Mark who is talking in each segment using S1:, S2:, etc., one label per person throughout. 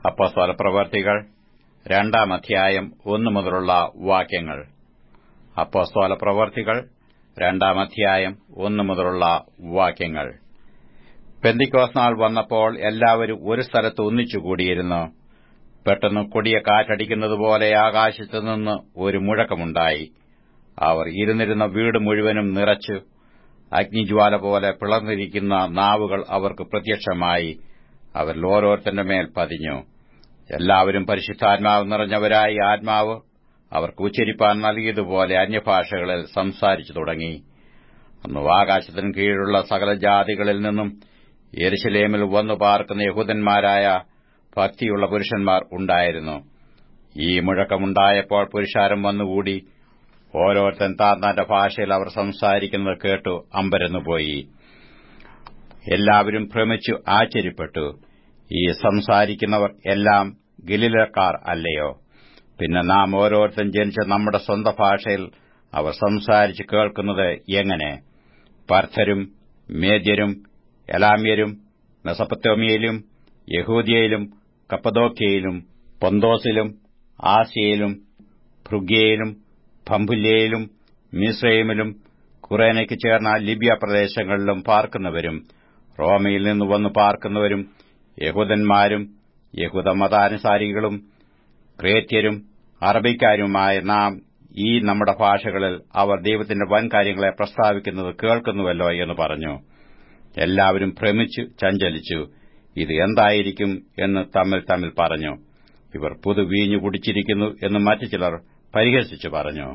S1: അപ്പോസ്തല പ്രവർത്തികൾ രണ്ടാം അധ്യായം ഒന്നു മുതലുള്ള വാക്യങ്ങൾ അപ്പോസ്തല പ്രവർത്തികൾ രണ്ടാം അധ്യായം ഒന്നു മുതലുള്ള വാക്യങ്ങൾ പെന്തിക്കോസ് നാൾ വന്നപ്പോൾ എല്ലാവരും ഒരു സ്ഥലത്ത് ഒന്നിച്ചുകൂടിയിരുന്നു പെട്ടെന്ന് കൊടിയ കാറ്റടിക്കുന്നതുപോലെ ആകാശത്തുനിന്ന് ഒരു മുഴക്കമുണ്ടായി അവർ ഇരുന്നിരുന്ന വീട് മുഴുവനും നിറച്ചു അഗ്നിജ്വാല പോലെ പിളർന്നിരിക്കുന്ന നാവുകൾ അവർക്ക് പ്രത്യക്ഷമായി അവരിൽ ഓരോരുത്തന്റെ മേൽ പതിഞ്ഞു എല്ലാവരും പരിശുദ്ധാത്മാവ് നിറഞ്ഞവരായി ആത്മാവ് അവർക്ക് ഉച്ചരിപ്പാൻ നൽകിയതുപോലെ അന്യഭാഷകളിൽ സംസാരിച്ചു തുടങ്ങി അന്ന് ആകാശത്തിനു കീഴിലുള്ള സകല ജാതികളിൽ നിന്നും യെരുശലേമിൽ വന്നു പാർക്കുന്ന യഹൂദന്മാരായ ഭക്തിയുള്ള പുരുഷന്മാർ ഉണ്ടായിരുന്നു ഈ മുഴക്കമുണ്ടായപ്പോൾ പുരുഷാരം വന്നുകൂടി ഓരോരുത്തൻ താൻ തന്റെ ഭാഷയിൽ അവർ സംസാരിക്കുന്നത് കേട്ടു അമ്പരന്നുപോയി എല്ലാവരും ഭ്രമിച്ചു ആശ്ചര്യപ്പെട്ടു ഈ സംസാരിക്കുന്നവർ എല്ലാം ഗലിലക്കാർ അല്ലയോ പിന്നെ നാം ഓരോരുത്തൻ ജനിച്ച നമ്മുടെ സ്വന്തം ഭാഷയിൽ അവർ സംസാരിച്ച് കേൾക്കുന്നത് എങ്ങനെ പർഥരും മേദ്യരും എലാമ്യരും മെസപ്പത്തോമിയയിലും യഹൂദിയയിലും കപ്പദോക്യയിലും പൊന്തോസിലും ആസിയയിലും ഭൃഗ്യയിലും ഭംബുല്യയിലും മിസ്രൈമിലും കുറേനയ്ക്ക് ചേർന്ന ലിബിയ പ്രദേശങ്ങളിലും പാർക്കുന്നവരും റോമയിൽ നിന്ന് വന്നു പാർക്കുന്നവരും യഹൂദന്മാരും യഹൂദമതാനുസാരികളും ക്രേത്യരും അറബിക്കാരുമായ നാം ഈ നമ്മുടെ ഭാഷകളിൽ അവർ ദൈവത്തിന്റെ വൻകാര്യങ്ങളെ പ്രസ്താവിക്കുന്നത് കേൾക്കുന്നുവല്ലോ എന്ന് പറഞ്ഞു എല്ലാവരും ഭ്രമിച്ചു ചഞ്ചലിച്ചു ഇത് എന്തായിരിക്കും എന്ന് തമ്മിൽ തമ്മിൽ പറഞ്ഞു ഇവർ പുതു വീഞ്ഞു കുടിച്ചിരിക്കുന്നു എന്ന് മറ്റു ചിലർ പരിഹസിച്ചു പറഞ്ഞു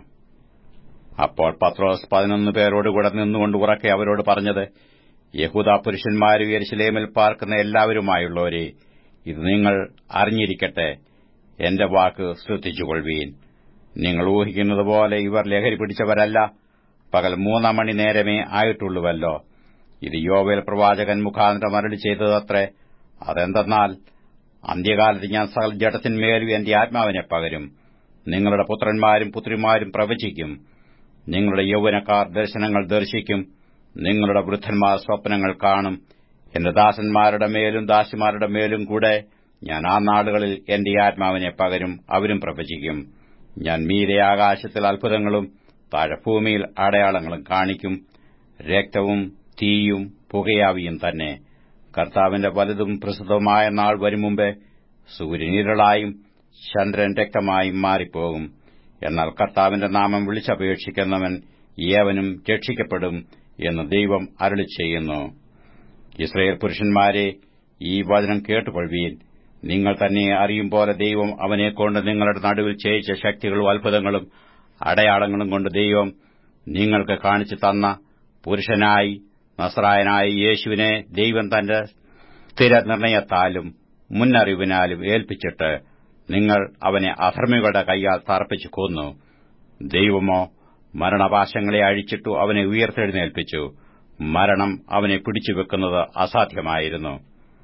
S1: അപ്പോൾ പത്രോസ് പതിനൊന്ന് പേരോടുകൂടെ നിന്നുകൊണ്ട് ഉറക്കെ അവരോട് പറഞ്ഞത് യഹൂദ പുരുഷന്മാരും യെരുശലേമിൽ പാർക്കുന്ന എല്ലാവരുമായുള്ളവരെ ഇത് നിങ്ങൾ അറിഞ്ഞിരിക്കട്ടെ എന്റെ വാക്ക് ശ്രദ്ധിച്ചുകൊള്ളുവീൻ നിങ്ങൾ ഊഹിക്കുന്നതുപോലെ ഇവർ ലഹരി പിടിച്ചവരല്ല പകൽ മൂന്നാം മണി നേരമേ ആയിട്ടുള്ളുവല്ലോ ഇത് യോവേൽ പ്രവാചകൻ മുഖാന്തരം അരളി ചെയ്തതത്രേ അതെന്തെന്നാൽ അന്ത്യകാലത്ത് ഞാൻ സകൽ ജഡത്തിന്മേലും എന്റെ ആത്മാവിനെ പകരും നിങ്ങളുടെ പുത്രന്മാരും പുത്രിമാരും പ്രവചിക്കും നിങ്ങളുടെ യൗവനക്കാർ ദർശനങ്ങൾ ദർശിക്കും നിങ്ങളുടെ വൃദ്ധന്മാർ സ്വപ്നങ്ങൾ കാണും എന്റെ ദാസന്മാരുടെ മേലും ദാസിമാരുടെ മേലും കൂടെ ഞാൻ ആ നാടുകളിൽ എന്റെ ആത്മാവിനെ പകരും അവരും പ്രവചിക്കും ഞാൻ മീരെ ആകാശത്തിൽ അത്ഭുതങ്ങളും താഴെ ഭൂമിയിൽ അടയാളങ്ങളും കാണിക്കും രക്തവും തീയും പുകയാവിയും തന്നെ കർത്താവിന്റെ വലുതും പ്രസിദ്ധവുമായ നാൾ വരും മുമ്പേ സൂര്യൻ ഇരുളായും ചന്ദ്രൻ രക്തമായും മാറിപ്പോകും എന്നാൽ കർത്താവിന്റെ നാമം വിളിച്ചപേക്ഷിക്കുന്നവൻ ഏവനും രക്ഷിക്കപ്പെടും എന്ന് ദൈവം അരളി ചെയ്യുന്നു ഇസ്രയേൽ പുരുഷന്മാരെ ഈ വചനം കേട്ടുകൊള്ളുവീൻ നിങ്ങൾ തന്നെ അറിയും പോലെ ദൈവം അവനെക്കൊണ്ട് നിങ്ങളുടെ നടുവിൽ ചെയ്യിച്ച ശക്തികളും അത്ഭുതങ്ങളും അടയാളങ്ങളും കൊണ്ട് ദൈവം നിങ്ങൾക്ക് കാണിച്ചു തന്ന പുരുഷനായി നസ്രായനായ യേശുവിനെ ദൈവം തന്റെ സ്ഥിരനിർണയത്താലും മുന്നറിവിനാലും ഏൽപ്പിച്ചിട്ട് നിങ്ങൾ അവനെ അധർമ്മികളുടെ കൈയാൽ തർപ്പിച്ചു കൊന്നു ദൈവമോ മരണപാശങ്ങളെ അഴിച്ചിട്ടു അവനെ ഉയർത്തെഴുന്നേൽപ്പിച്ചു മരണം അവനെ പിടിച്ചുവെക്കുന്നത് അസാധ്യമായിരുന്നു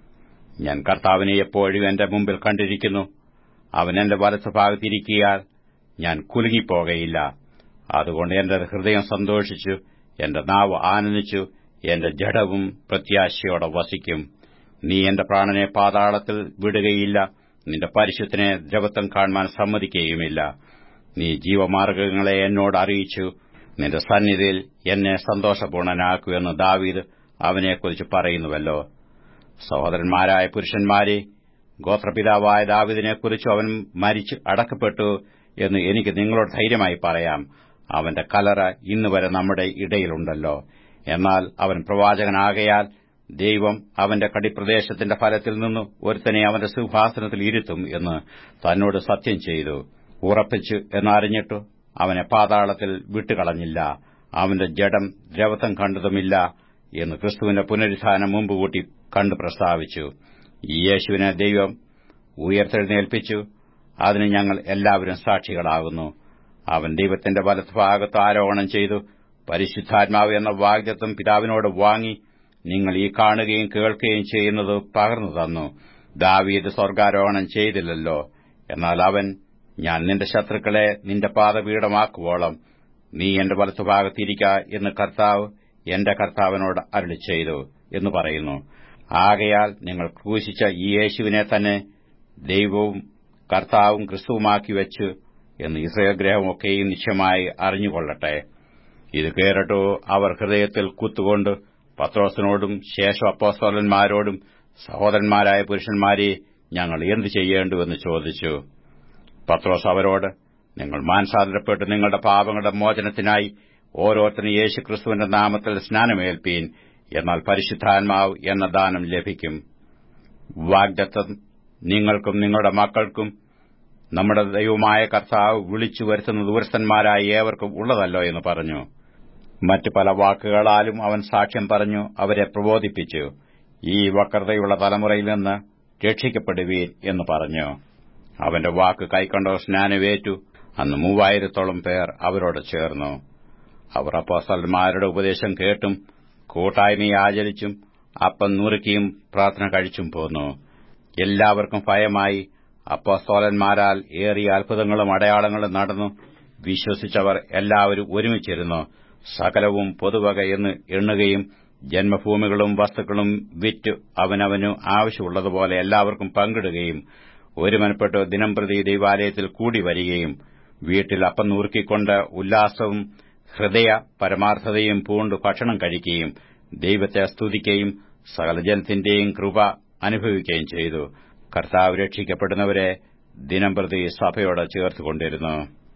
S1: ഞാൻ കർത്താവിനെ എപ്പോഴും എന്റെ മുമ്പിൽ കണ്ടിരിക്കുന്നു അവൻ എന്റെ വലത്തുഭാഗത്തിരിക്കിയാൽ ഞാൻ കുലുങ്ങിപ്പോകയില്ല അതുകൊണ്ട് എന്റെ ഹൃദയം സന്തോഷിച്ചു എന്റെ നാവ് ആനന്ദിച്ചു എന്റെ ജഡവും പ്രത്യാശയോടെ വസിക്കും നീ എന്റെ പ്രാണനെ പാതാളത്തിൽ വിടുകയില്ല നിന്റെ പരിശുദ്ധനെ ദ്രവത്വം കാണുവാൻ സമ്മതിക്കുകയുമില്ല നീ ജീവമാർഗങ്ങളെ എന്നോട് അറിയിച്ചു നിന്റെ സന്നിധിയിൽ എന്നെ സന്തോഷപൂർണനാക്കൂ എന്ന് ദാവീദ് അവനെക്കുറിച്ച് പറയുന്നുവല്ലോ സഹോദരന്മാരായ പുരുഷന്മാരെ ഗോത്രപിതാവായ ദാവിദിനെക്കുറിച്ച് അവൻ മരിച്ചു അടക്കപ്പെട്ടു എന്ന് എനിക്ക് നിങ്ങളോട് ധൈര്യമായി പറയാം അവന്റെ കലറ ഇന്നുവരെ നമ്മുടെ ഇടയിലുണ്ടല്ലോ എന്നാൽ അവൻ പ്രവാചകനാകയാൽ ദൈവം അവന്റെ കടിപ്രദേശത്തിന്റെ ഫലത്തിൽ നിന്ന് ഒരുത്തനെ അവന്റെ സിംഹാസനത്തിൽ ഇരുത്തും എന്ന് തന്നോട് സത്യം ചെയ്തു ഉറപ്പിച്ചു എന്നറിഞ്ഞിട്ടു അവനെ പാതാളത്തിൽ വിട്ടുകളഞ്ഞില്ല അവന്റെ ജഡം ദ്രവത്വം കണ്ടതുമില്ല എന്ന് ക്രിസ്തുവിന്റെ പുനരുത്ഥാനം മുമ്പ് കൂട്ടി കണ്ടു പ്രസ്താവിച്ചു ഈ യേശുവിനെ ദൈവം ഉയർത്തെഴുന്നേൽപ്പിച്ചു അതിന് ഞങ്ങൾ എല്ലാവരും സാക്ഷികളാകുന്നു അവൻ ദൈവത്തിന്റെ വലത്തുഭാഗത്ത് ആരോഹണം ചെയ്തു പരിശുദ്ധാത്മാവ് എന്ന വാഗ്ദത്വം പിതാവിനോട് വാങ്ങി നിങ്ങൾ ഈ കാണുകയും കേൾക്കുകയും ചെയ്യുന്നത് പകർന്നു തന്നു ദാവീദ് സ്വർഗാരോഹണം ചെയ്തില്ലല്ലോ എന്നാൽ അവൻ ഞാൻ നിന്റെ ശത്രുക്കളെ നിന്റെ പാദപീഠമാക്കുവോളം നീ എന്റെ വലത്തുഭാഗത്തിരിക്ക എന്ന് കർത്താവ് എന്റെ കർത്താവിനോട് അരുളി ചെയ്തു എന്ന് പറയുന്നു ആകയാൽ നിങ്ങൾ ക്രൂശിച്ച ഈ യേശുവിനെ തന്നെ ദൈവവും കർത്താവും ക്രിസ്തുവുമാക്കി വെച്ച് എന്ന് ഇസ്രയേൽ ഗ്രഹമൊക്കെയും നിശ്ചയമായി അറിഞ്ഞുകൊള്ളട്ടെ ഇത് കേറിട്ടോ അവർ ഹൃദയത്തിൽ കുത്തുകൊണ്ട് പത്രോസിനോടും ശേഷം അപ്പോസ്തോലന്മാരോടും സഹോദരന്മാരായ പുരുഷന്മാരെ ഞങ്ങൾ എന്തു ചെയ്യേണ്ടുവെന്ന് ചോദിച്ചു പത്രോസ് അവരോട് നിങ്ങൾ മാനസാന്തരപ്പെട്ട് നിങ്ങളുടെ പാപങ്ങളുടെ മോചനത്തിനായി ഓരോരുത്തരും യേശുക്രിസ്തുവിന്റെ നാമത്തിൽ സ്നാനമേൽപ്പീൻ എന്നാൽ പരിശുദ്ധാത്മാവ് എന്ന ദാനം ലഭിക്കും വാഗ്ദത്തം നിങ്ങൾക്കും നിങ്ങളുടെ മക്കൾക്കും നമ്മുടെ ദൈവമായ കർത്താവ് വിളിച്ചു വരുത്തുന്ന ദൂരസ്ഥന്മാരായ ഏവർക്കും ഉള്ളതല്ലോ എന്ന് പറഞ്ഞു മറ്റു പല വാക്കുകളാലും അവൻ സാക്ഷ്യം പറഞ്ഞു അവരെ പ്രബോധിപ്പിച്ചു ഈ വക്രതയുള്ള തലമുറയിൽ നിന്ന് രക്ഷിക്കപ്പെടുവീൻ എന്ന് പറഞ്ഞു അവന്റെ വാക്ക് കൈക്കൊണ്ട സ്നാനവേറ്റു അന്ന് മൂവായിരത്തോളം പേർ അവരോട് ചേർന്നു അവർ അപ്പോസ്തലന്മാരുടെ ഉപദേശം കേട്ടും കൂട്ടായ്മയെ ആചരിച്ചും അപ്പം നുറുക്കിയും പ്രാർത്ഥന കഴിച്ചും പോന്നു എല്ലാവർക്കും ഭയമായി അപ്പോസ്തോലന്മാരാൽ ഏറിയ അത്ഭുതങ്ങളും അടയാളങ്ങളും നടന്നു വിശ്വസിച്ചവർ എല്ലാവരും ഒരുമിച്ചിരുന്നു സകലവും പൊതുവക എന്ന് എണ്ണുകയും ജന്മഭൂമികളും വസ്തുക്കളും വിറ്റ് അവനവനു ആവശ്യമുള്ളതുപോലെ എല്ലാവർക്കും പങ്കിടുകയും ഒരുമനപ്പെട്ട് ദിനംപ്രതി ദൈവാലയത്തിൽ കൂടി വരികയും വീട്ടിൽ അപ്പം നൂർക്കിക്കൊണ്ട് ഉല്ലാസവും ഹൃദയ പരമാർത്ഥതയും പൂണ്ട് ഭക്ഷണം കഴിക്കുകയും ദൈവത്തെ സ്തുതിക്കുകയും സകല ജനത്തിന്റെയും കൃപ അനുഭവിക്കുകയും ചെയ്തു കർത്താവ് രക്ഷിക്കപ്പെടുന്നവരെ ദിനംപ്രതി സഭയോട് ചേർത്തുകൊണ്ടിരുന്നു